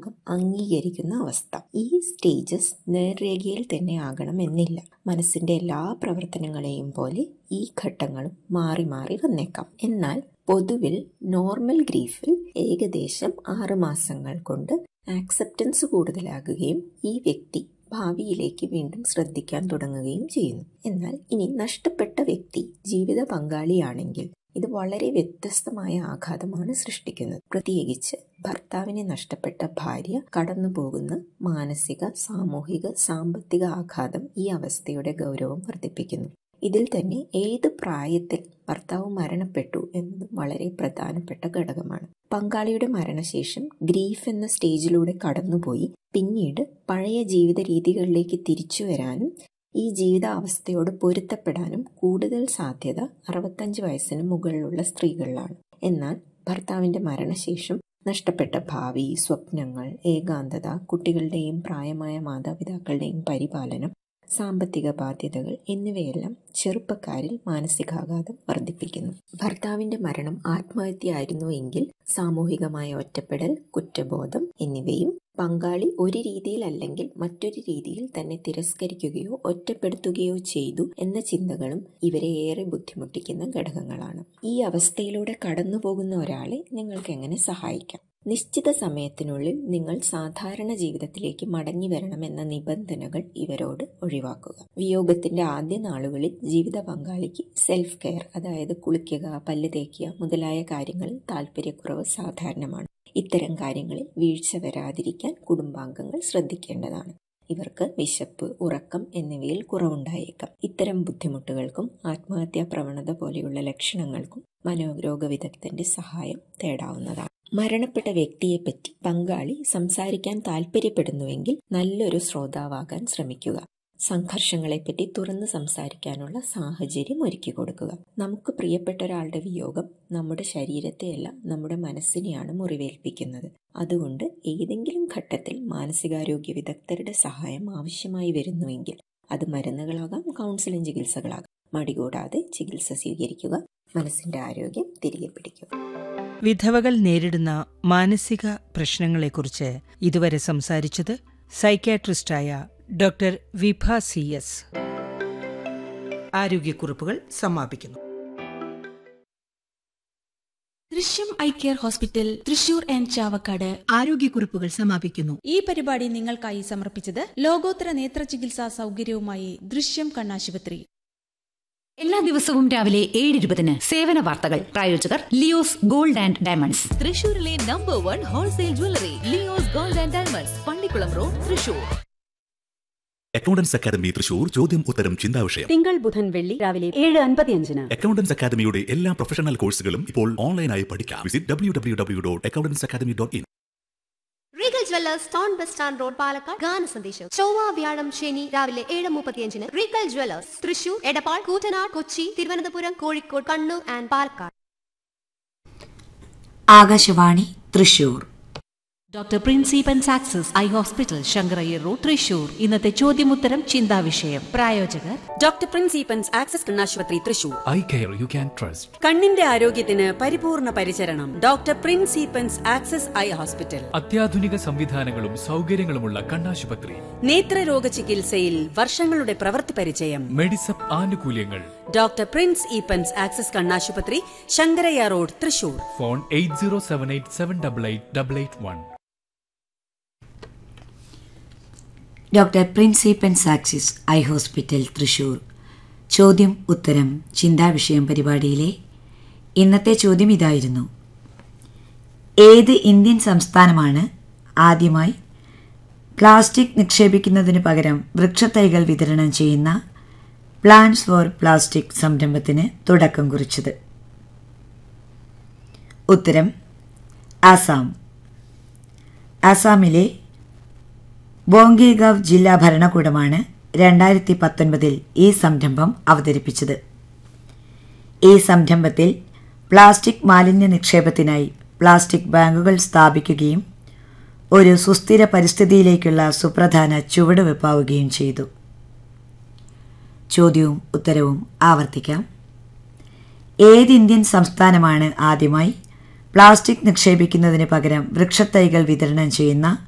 സമൂഹം അംഗീകരിക്കുന്ന അവസ്ഥ ഈ സ്റ്റേജസ് നേർരേഖയിൽ തന്നെ ആകണമെന്നില്ല മനസ്സിന്റെ എല്ലാ പ്രവർത്തനങ്ങളെയും പോലെ ഈ ഘട്ടങ്ങളും മാറി മാറി വന്നേക്കാം എന്നാൽ പൊതുവിൽ നോർമൽ ഗ്രീഫിൽ ഏകദേശം ആറ് മാസങ്ങൾ കൊണ്ട് ആക്സെപ്റ്റൻസ് കൂടുതലാകുകയും ഈ വ്യക്തി ഭാവിയിലേക്ക് വീണ്ടും ശ്രദ്ധിക്കാൻ തുടങ്ങുകയും ചെയ്യുന്നു എന്നാൽ ഇനി നഷ്ടപ്പെട്ട വ്യക്തി ജീവിത പങ്കാളിയാണെങ്കിൽ ഇത് വളരെ വ്യത്യസ്തമായ ആഘാതമാണ് സൃഷ്ടിക്കുന്നത് പ്രത്യേകിച്ച് ഭർത്താവിനെ നഷ്ടപ്പെട്ട ഭാര്യ കടന്നു പോകുന്ന മാനസിക സാമൂഹിക സാമ്പത്തിക ആഘാതം ഈ അവസ്ഥയുടെ ഗൗരവം വർദ്ധിപ്പിക്കുന്നു ഇതിൽ തന്നെ ഏത് പ്രായത്തിൽ ഭർത്താവ് മരണപ്പെട്ടു എന്നതും വളരെ പ്രധാനപ്പെട്ട ഘടകമാണ് പങ്കാളിയുടെ മരണശേഷം ഗ്രീഫ് എന്ന സ്റ്റേജിലൂടെ കടന്നുപോയി പിന്നീട് പഴയ ജീവിത രീതികളിലേക്ക് തിരിച്ചു വരാനും ഈ ജീവിതാവസ്ഥയോട് പൊരുത്തപ്പെടാനും കൂടുതൽ സാധ്യത അറുപത്തഞ്ച് വയസ്സിന് മുകളിലുള്ള സ്ത്രീകളിലാണ് എന്നാൽ ഭർത്താവിന്റെ മരണശേഷം നഷ്ടപ്പെട്ട ഭാവി സ്വപ്നങ്ങൾ ഏകാന്തത കുട്ടികളുടെയും പ്രായമായ മാതാപിതാക്കളുടെയും പരിപാലനം സാമ്പത്തിക ബാധ്യതകൾ എന്നിവയെല്ലാം ചെറുപ്പക്കാരിൽ മാനസികാഘാതം വർദ്ധിപ്പിക്കുന്നു ഭർത്താവിന്റെ മരണം ആത്മഹത്യയായിരുന്നു എങ്കിൽ സാമൂഹികമായ ഒറ്റപ്പെടൽ കുറ്റബോധം എന്നിവയും പങ്കാളി ഒരു രീതിയിൽ അല്ലെങ്കിൽ മറ്റൊരു രീതിയിൽ തന്നെ തിരസ്കരിക്കുകയോ ഒറ്റപ്പെടുത്തുകയോ ചെയ്തു എന്ന ചിന്തകളും ഇവരെ ഏറെ ബുദ്ധിമുട്ടിക്കുന്ന ഘടകങ്ങളാണ് ഈ അവസ്ഥയിലൂടെ കടന്നുപോകുന്ന ഒരാളെ നിങ്ങൾക്ക് എങ്ങനെ സഹായിക്കാം നിശ്ചിത സമയത്തിനുള്ളിൽ നിങ്ങൾ സാധാരണ ജീവിതത്തിലേക്ക് മടങ്ങി വരണമെന്ന നിബന്ധനകൾ ഇവരോട് ഒഴിവാക്കുക വിയോഗത്തിന്റെ ആദ്യ നാളുകളിൽ ജീവിത പങ്കാളിക്ക് സെൽഫ് കെയർ അതായത് കുളിക്കുക പല്ല് തേക്കുക മുതലായ കാര്യങ്ങളിൽ താല്പര്യക്കുറവ് സാധാരണമാണ് ഇത്തരം കാര്യങ്ങളിൽ വീഴ്ച വരാതിരിക്കാൻ കുടുംബാംഗങ്ങൾ ശ്രദ്ധിക്കേണ്ടതാണ് ഇവർക്ക് വിശപ്പ് ഉറക്കം എന്നിവയിൽ കുറവുണ്ടായേക്കാം ഇത്തരം ബുദ്ധിമുട്ടുകൾക്കും ആത്മഹത്യാ പ്രവണത പോലെയുള്ള ലക്ഷണങ്ങൾക്കും മനോരോഗ വിദഗ്ധന്റെ സഹായം തേടാവുന്നതാണ് മരണപ്പെട്ട വ്യക്തിയെപ്പറ്റി പങ്കാളി സംസാരിക്കാൻ താല്പര്യപ്പെടുന്നുവെങ്കിൽ നല്ലൊരു ശ്രോതാവാകാൻ ശ്രമിക്കുക സംഘർഷങ്ങളെപ്പറ്റി തുറന്ന് സംസാരിക്കാനുള്ള സാഹചര്യം ഒരുക്കി കൊടുക്കുക നമുക്ക് പ്രിയപ്പെട്ട ഒരാളുടെ വിയോഗം നമ്മുടെ ശരീരത്തെയല്ല നമ്മുടെ മനസ്സിനെയാണ് മുറിവേൽപ്പിക്കുന്നത് അതുകൊണ്ട് ഏതെങ്കിലും ഘട്ടത്തിൽ മാനസികാരോഗ്യ വിദഗ്ധരുടെ സഹായം ആവശ്യമായി വരുന്നുവെങ്കിൽ അത് മരുന്നുകളാകാം കൗൺസിലിംഗ് ചികിത്സകളാകാം മടികൂടാതെ ചികിത്സ സ്വീകരിക്കുക മനസ്സിന്റെ ആരോഗ്യം തിരികെ പിടിക്കുക വിധവകൾ നേരിടുന്ന മാനസിക പ്രശ്നങ്ങളെക്കുറിച്ച് ഇതുവരെ സംസാരിച്ചത് സൈക്യാട്രിസ്റ്റായ ഡോക്ടർ വിഭ സി എസ് ആരോഗ്യക്കുറിപ്പുകൾ സമാപിക്കുന്നു Drishyam eye care hospital Thrissur and Chavakkad ആരോഗ്യക്കുറിപ്പുകൾ സമാപിക്കുന്നു ഈ പരിപാടി നിങ്ങൾക്കായി സമർപ്പിച്ചത് ലോകോത്തര നേത്ര ചികിത്സാ സൗകര്യവുമായി ദൃശ്യം കണ്ണാശുപത്രി എല്ലാ ദിവസവും രാവിലെ ഏഴ് ഇരുപതിന് സേവന വാർത്തകൾ പ്രായോജകർ ലിയോസ് ഗോൾഡ് ആൻഡ് ഡയമണ്ട്സ് തൃശൂരിലെ number one wholesale jewellery Leo's gold and diamonds Pallikulam road Thrissur accountants academy Thrissur ചോദ്യം ഉത്തരം ചിന്താവിഷയം തിങ്കൾ ബുധൻ വെള്ളി രാവിലെ ഏഴ് അൻപത്തിയഞ്ചിന് അക്കൗണ്ടൻസ് അക്കാദമിയുടെ എല്ലാ പ്രൊഫഷണൽ കോഴ്സുകളും ഇപ്പോൾ ഓൺലൈനായി പഠിക്കാം visit W W W dot accountants academy dot in Regal Jewellers town bus stand road Palakkad ഗാന സന്ദേശം ചൊവ്വ വ്യാഴം ശനി രാവിലെ ഏഴ് മുപ്പത്തിയഞ്ചിന് Regal Jewellers Thrissur Edappal Koottanad Kochi Thiruvananthapuram Kozhikode Kannur and Palakkad Akashvani Thrissur doctor പ്രിൻസിപ്പൻ സാക്സസ് eye hospital Sankara Iyer road Thrissur ഇന്നത്തെ ചോദ്യമുത്തരം ചിന്താവിഷയം പ്രായോജകർ ഡോക്ടർ പ്രിൻസിപ്പൻസ് ആക്സസ് കണ്ണാശുപത്രി Thrissur eye care you can trust കണ്ണിന്റെ ആരോഗ്യത്തിന് പരിപൂർണ പരിചരണം ഡോക്ടർ പ്രിൻസിപ്പൻസ് ആക്സസ് ഐ ഹോസ്പിറ്റൽ അത്യാധുനിക സംവിധാനങ്ങളും സൗകര്യങ്ങളുമുള്ള കണ്ണാശുപത്രി നേത്രരോഗ ചികിത്സയിൽ വർഷങ്ങളുടെ പ്രവൃത്തി പരിചയം മെഡിസപ്പ് ആനുകൂല്യങ്ങൾ ഡോക്ടർ പ്രിൻസ് ഈപ്പൻസ് ആക്സസ് കണ്ണാശുപത്രി Sankaraiah road Thrissur phone eight zero seven eight seven double eight double eight one doctor പ്രിൻസിപ്പൻ സാക്സിസ് eye hospital Thrissur ചോദ്യം ഉത്തരം ചിന്താവിഷയം പരിപാടിയിലെ ഇന്നത്തെ ചോദ്യം ഇതായിരുന്നു ഏത് ഇന്ത്യൻ സംസ്ഥാനമാണ് ആദ്യമായി പ്ലാസ്റ്റിക് നിക്ഷേപിക്കുന്നതിന് പകരം വൃക്ഷത്തൈകൾ വിതരണം ചെയ്യുന്ന പ്ലാൻസ് ഫോർ പ്ലാസ്റ്റിക് സംരംഭത്തിന് തുടക്കം കുറിച്ചത് ഉത്തരം ആസാം ആസാമിലെ ബോംഗേഗാവ് ജില്ലാ ഭരണകൂടമാണ് രണ്ടായിരത്തി പത്തൊൻപതിൽ ഈ സംരംഭം അവതരിപ്പിച്ചത് ഈ സംരംഭത്തിൽ പ്ലാസ്റ്റിക് മാലിന്യ നിക്ഷേപത്തിനായി പ്ലാസ്റ്റിക് ബാങ്കുകൾ സ്ഥാപിക്കുകയും ഒരു സുസ്ഥിര പരിസ്ഥിതിയിലേക്കുള്ള സുപ്രധാന ചുവടുവെപ്പാവുകയും ചെയ്തു ചോദ്യവും ഉത്തരവും ആവർത്തിക്കാം ഏത് ഇന്ത്യൻ സംസ്ഥാനമാണ് ആദ്യമായി പ്ലാസ്റ്റിക് നിക്ഷേപിക്കുന്നതിന് പകരം വൃക്ഷത്തൈകൾ വിതരണം ചെയ്യുന്ന